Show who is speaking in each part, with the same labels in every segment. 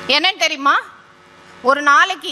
Speaker 1: என்னன்னு தெரியுமா ஒரு நாளைக்கு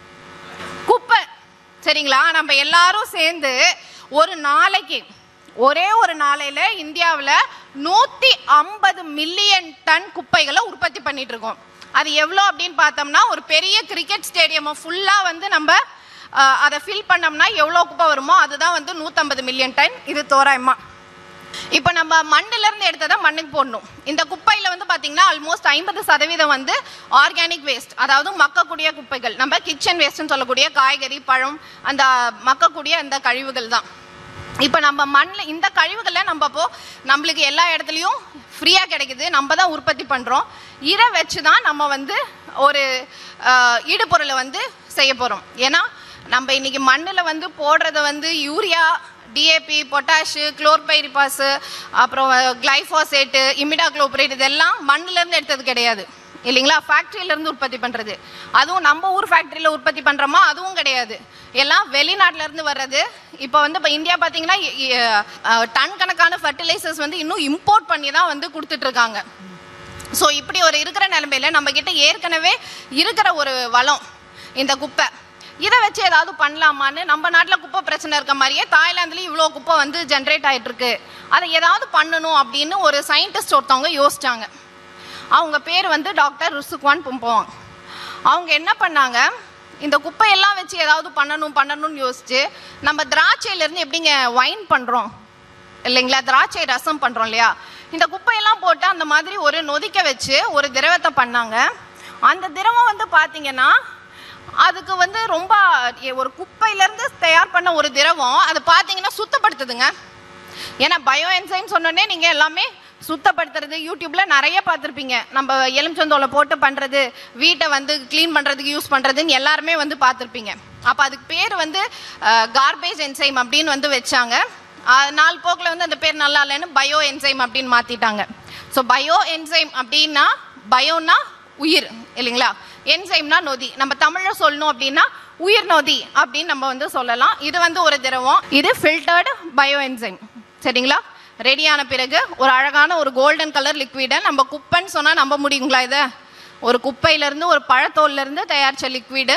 Speaker 1: குப்பை சரிங்களா நம்ம எல்லாரும் சேர்ந்து ஒரு நாளைக்கு ஒரே ஒரு நாளையில இந்தியாவில் நூத்தி ஐம்பது மில்லியன் டன் குப்பைகளை உற்பத்தி பண்ணிட்டு இருக்கோம் அது எவ்வளோ அப்படின்னு பார்த்தோம்னா ஒரு பெரிய கிரிக்கெட் ஸ்டேடியம் ஃபுல்லாக வந்து நம்ம அஹ், அதை ஃபில் பண்ணோம்னா எவ்வளோ குப்பை வருமோ அதுதான் வந்து நூற்றம்பது மில்லியன் டன் இது தோராயமா இப்போ நம்ம மண்ணுல இருந்து எடுத்ததை மண்ணுக்கு போடணும் இந்த குப்பையில வந்து பாத்தீங்கன்னா ஆல்மோஸ்ட் ஐம்பது சதவீதம் வந்து ஆர்கானிக் வேஸ்ட் அதாவது மக்கக்கூடிய குப்பைகள் நம்ம கிச்சன் வேஸ்ட்னு சொல்லக்கூடிய காய்கறி பழம் அந்த மக்கக்கூடிய அந்த கழிவுகள் தான் இப்போ நம்ம மண்ணில் இந்த கழிவுகளை நம்ம இப்போ நம்மளுக்கு எல்லா இடத்துலையும் ஃப்ரீயாக கிடைக்குது நம்ம தான் உற்பத்தி பண்ணுறோம் இதை வச்சு தான் நம்ம வந்து ஒரு அஹ், ஈடுபொருளை வந்து செய்ய போகிறோம் ஏன்னா நம்ம இன்னைக்கு மண்ணில் வந்து போடுறது வந்து யூரியா டிஏபி பொட்டாஷு குளோர்பைரிபாஸு அப்புறம் கிளைஃபாசேட்டு இமிடாக்ளோபரேட் இதெல்லாம் மண்ணிலேருந்து எடுத்தது கிடையாது இல்லைங்களா ஃபேக்ட்ரியிலேருந்து உற்பத்தி பண்ணுறது அதுவும் நம்ம ஊர் ஃபேக்ட்ரியில் உற்பத்தி பண்ணுறோமா அதுவும் கிடையாது எல்லாம் வெளிநாட்டுல இருந்து வர்றது இப்போ வந்து இப்போ இந்தியா பார்த்தீங்கன்னா இ- இ- அஹ், டன் கணக்கான ஃபர்டிலைசர்ஸ் வந்து இன்னும் இம்போர்ட் பண்ணி தான் வந்து கொடுத்துட்டு இருக்காங்க ஸோ இப்படி ஒரு இருக்கிற நிலைமையில நம்ம கிட்ட ஏற்கனவே இருக்கிற ஒரு வளம் இந்த குப்பை இதை வச்சு ஏதாவது பண்ணலாமான்னு நம்ம நாட்டில் குப்பை பிரச்சனை இருக்க மாதிரியே தாய்லாந்துலேயும் இவ்வளோ குப்பை வந்து ஜென்ரேட் ஆயிட்டு இருக்கு அதை ஏதாவது பண்ணணும் அப்படின்னு ஒரு சயின்டிஸ்ட் ஒருத்தவங்க யோசிச்சாங்க அவங்க பேர் வந்து டாக்டர் ருசுக்வான் பும்போவாங் அவங்க என்ன பண்ணாங்க இந்த குப்பையெல்லாம் வச்சு ஏதாவது பண்ணணும் பண்ணணும்னு யோசிச்சு நம்ம திராட்சையிலேருந்து எப்படிங்க வைன் பண்ணுறோம் இல்லைங்களா திராட்சை ரசம் பண்ணுறோம் இல்லையா இந்த குப்பையெல்லாம் போட்டு அந்த மாதிரி ஒரு நொதிக்க வச்சு ஒரு திரவத்தை பண்ணாங்க அந்த திரவம் வந்து பார்த்தீங்கன்னா அதுக்கு வந்து ரொம்ப எ- ஒரு குப்பையிலேருந்து தயார் பண்ண ஒரு திரவம் அது பார்த்தீங்கன்னா சுத்தப்படுத்துதுங்க ஏன்னா பயோ என்சைம் சொன்னோடனே நீங்கள் எல்லாமே சுத்தப்படுத்துறது யூடியூப்ல நிறைய பார்த்துருப்பீங்க நம்ம எலுமிச்சந்தோலை போட்டு பண்ணுறது வீட்டை வந்து க்ளீன் பண்ணுறதுக்கு யூஸ் பண்ணுறதுன்னு எல்லாருமே வந்து பார்த்துருப்பீங்க அப்போ அதுக்கு பேர் வந்து கார்பேஜ் என்சைம் அப்படின்னு வந்து வச்சாங்க அஹ், நாள் போக்கில் வந்து அந்த பேர் நல்லா இல்லைன்னு பயோ என்சைம் அப்படின்னு மாற்றிட்டாங்க ஸோ பயோ என்சைம் அப்படின்னா பயோன்னா உயிர் இல்லைங்களா என்சைம்னா நொதி நம்ம தமிழில் சொல்லணும் அப்படின்னா உயிர் நொதி அப்படின்னு நம்ம வந்து சொல்லலாம் இது வந்து ஒரு திரவம் இது ஃபில்டர்டு பயோ என்சைம் சரிங்களா ரெடியான பிறகு ஒரு அழகான ஒரு கோல்டன் கலர் லிக்விடை நம்ம குப்பைன்னு சொன்னால் நம்ப முடியுங்களா இதை ஒரு குப்பையிலேருந்து ஒரு பழத்தோல்ல இருந்து தயாரித்த லிக்விடு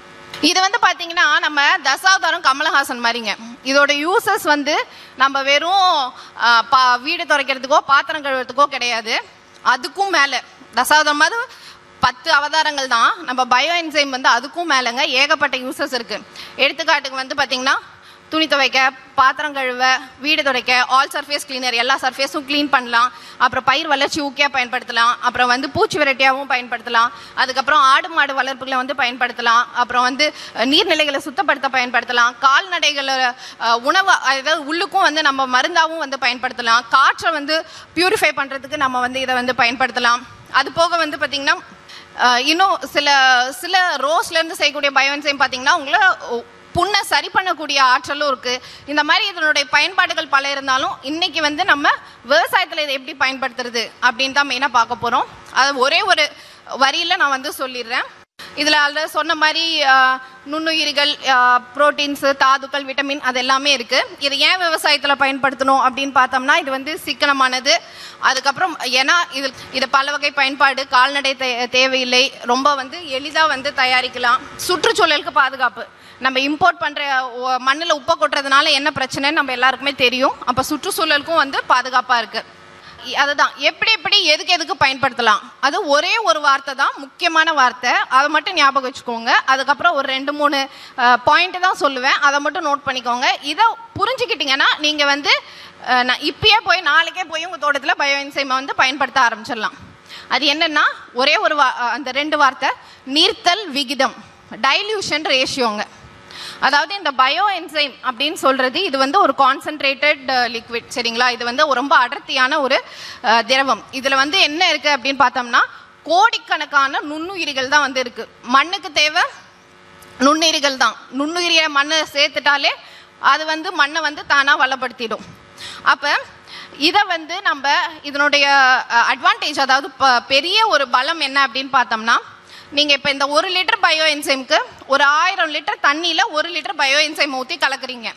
Speaker 1: இது வந்து பாத்தீங்கன்னா நம்ம தசாவதாரம் கமலஹாசன் மாதிரிங்க இதோட யூசஸ் வந்து நம்ம வெறும் ஆ, பா வீடு துடைக்கிறதுக்கோ பாத்திரம் கழுவுறதுக்கோ கிடையாது அதுக்கும் மேலே தசாவதாரம் மாதிரி பத்து அவதாரங்கள் தான் நம்ம பயோ என்சைம் வந்து அதுக்கும் மேலேங்க ஏகப்பட்ட யூசஸ் இருக்கு எடுத்துக்காட்டுக்கு வந்து பாத்தீங்கன்னா துணி துவைக்க பாத்திரம் கழுவ வீடு துடைக்க ஆல் சர்ஃபேஸ் கிளீனர் எல்லா சர்ஃபேஸும் க்ளீன் பண்ணலாம் அப்புறம் பயிர் வளர்ச்சி ஊக்கியாக பயன்படுத்தலாம் அப்புறம் வந்து பூச்சி விரட்டியாகவும் பயன்படுத்தலாம் அதுக்கப்புறம் ஆடு மாடு வளர்ப்புகளை வந்து பயன்படுத்தலாம் அப்புறம் வந்து அஹ், நீர்நிலைகளை சுத்தப்படுத்த பயன்படுத்தலாம் கால்நடைகளை அஹ், உணவு அதாவது உள்ளுக்கும் வந்து நம்ம மருந்தாகவும் வந்து பயன்படுத்தலாம் காற்றை வந்து பியூரிஃபை பண்ணுறதுக்கு நம்ம வந்து இதை வந்து பயன்படுத்தலாம் அது போக வந்து பார்த்திங்கன்னா அஹ், இன்னும் சில சில ரோஸ்லேருந்து செய்யக்கூடிய பயோன்சைம் பார்த்தீங்கன்னா உங்களை புண்ணை சரி பண்ணக்கூடிய ஆற்றலும் இருக்கு இந்த மாதிரி இதனுடைய பயன்பாடுகள் பல இருந்தாலும் இன்னைக்கு வந்து நம்ம விவசாயத்தில் இதை எப்படி பயன்படுத்துறது அப்படின்னு தான் மெயினாக பார்க்க போகிறோம் அது ஒரே ஒரு வரியில் நான் வந்து சொல்லிடுறேன் இதில் அதில் சொன்ன மாதிரி ஆஹ், நுண்ணுயிரிகள் புரோட்டீன்ஸு தாதுக்கள் விட்டமின் அது எல்லாமே இருக்குது இது ஏன் விவசாயத்தில் பயன்படுத்தணும் அப்படின்னு பார்த்தோம்னா இது வந்து சிக்கனமானது அதுக்கப்புறம் ஏன்னா இது இது பல வகை பயன்பாடு கால்நடை தே- தேவையில்லை ரொம்ப வந்து எளிதாக வந்து தயாரிக்கலாம் சுற்றுச்சூழலுக்கு பாதுகாப்பு நம்ம இம்போர்ட் பண்ணுற மண்ணில் உப்பை கொட்டுறதுனால என்ன பிரச்சனைன்னு நம்ம எல்லாருக்குமே தெரியும் அப்போ சுற்றுச்சூழலுக்கும் வந்து பாதுகாப்பாக இருக்குது அதுதான் எப்படி எப்படி எதுக்கு எதுக்கு பயன்படுத்தலாம் அது ஒரே ஒரு வார்த்தை தான் முக்கியமான வார்த்தை அதை மட்டும் ஞாபகம் வச்சுக்கோங்க அதுக்கப்புறம் ஒரு ரெண்டு மூணு பாயிண்ட் தான் சொல்லுவேன் அதை மட்டும் நோட் பண்ணிக்கோங்க இதை புரிஞ்சுக்கிட்டீங்கன்னா நீங்கள் வந்து அஹ், நான் இப்பயே போய் நாளைக்கே போய் உங்கள் தோட்டத்தில் பயோ என்சைமை வந்து பயன்படுத்த ஆரம்பிச்சிடலாம் அது என்னன்னா ஒரே ஒரு வா அந்த ரெண்டு வார்த்தை நீர்த்தல் விகிதம் டைல்யூஷன் ரேஷியோங்க அதாவது இந்த பயோ என்சைம் அப்படின்னு சொல்றது இது வந்து ஒரு கான்சென்ட்ரேட்டட் லிக்விட் சரிங்களா இது வந்து ஒரு ரொம்ப அடர்த்தியான ஒரு அஹ், திரவம் இதுல வந்து என்ன இருக்கு அப்படின்னு பார்த்தோம்னா கோடிக்கணக்கான நுண்ணுயிரிகள் தான் வந்து இருக்கு மண்ணுக்கு தேவை நுண்ணுயிரிகள் தான் நுண்ணுயிரியை மண்ணை சேர்த்துட்டாலே அது வந்து மண்ணை வந்து தானா வளப்படுத்திடும் அப்ப இதை வந்து நம்ம இதனுடைய அட்வான்டேஜ் அதாவது ப- பெரிய ஒரு பலம் என்ன அப்படின்னு பார்த்தோம்னா நீங்க இப்ப இந்த ஒரு லிட்டர் பயோ என்சைம்க்கு ஒரு ஆயிரம் லிட்டர் தண்ணியில ஒரு லிட்டர் பயோ என்சைம் ஊற்றி கலக்குறீங்க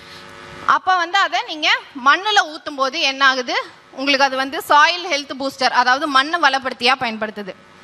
Speaker 1: அப்போ வந்து அதை நீங்கள் மண்ணில் ஊற்றும் போது என்ன ஆகுது உங்களுக்கு அது வந்து சாயில் ஹெல்த் பூஸ்டர் அதாவது மண்ணை வளப்படுத்தியாக பயன்படுத்துது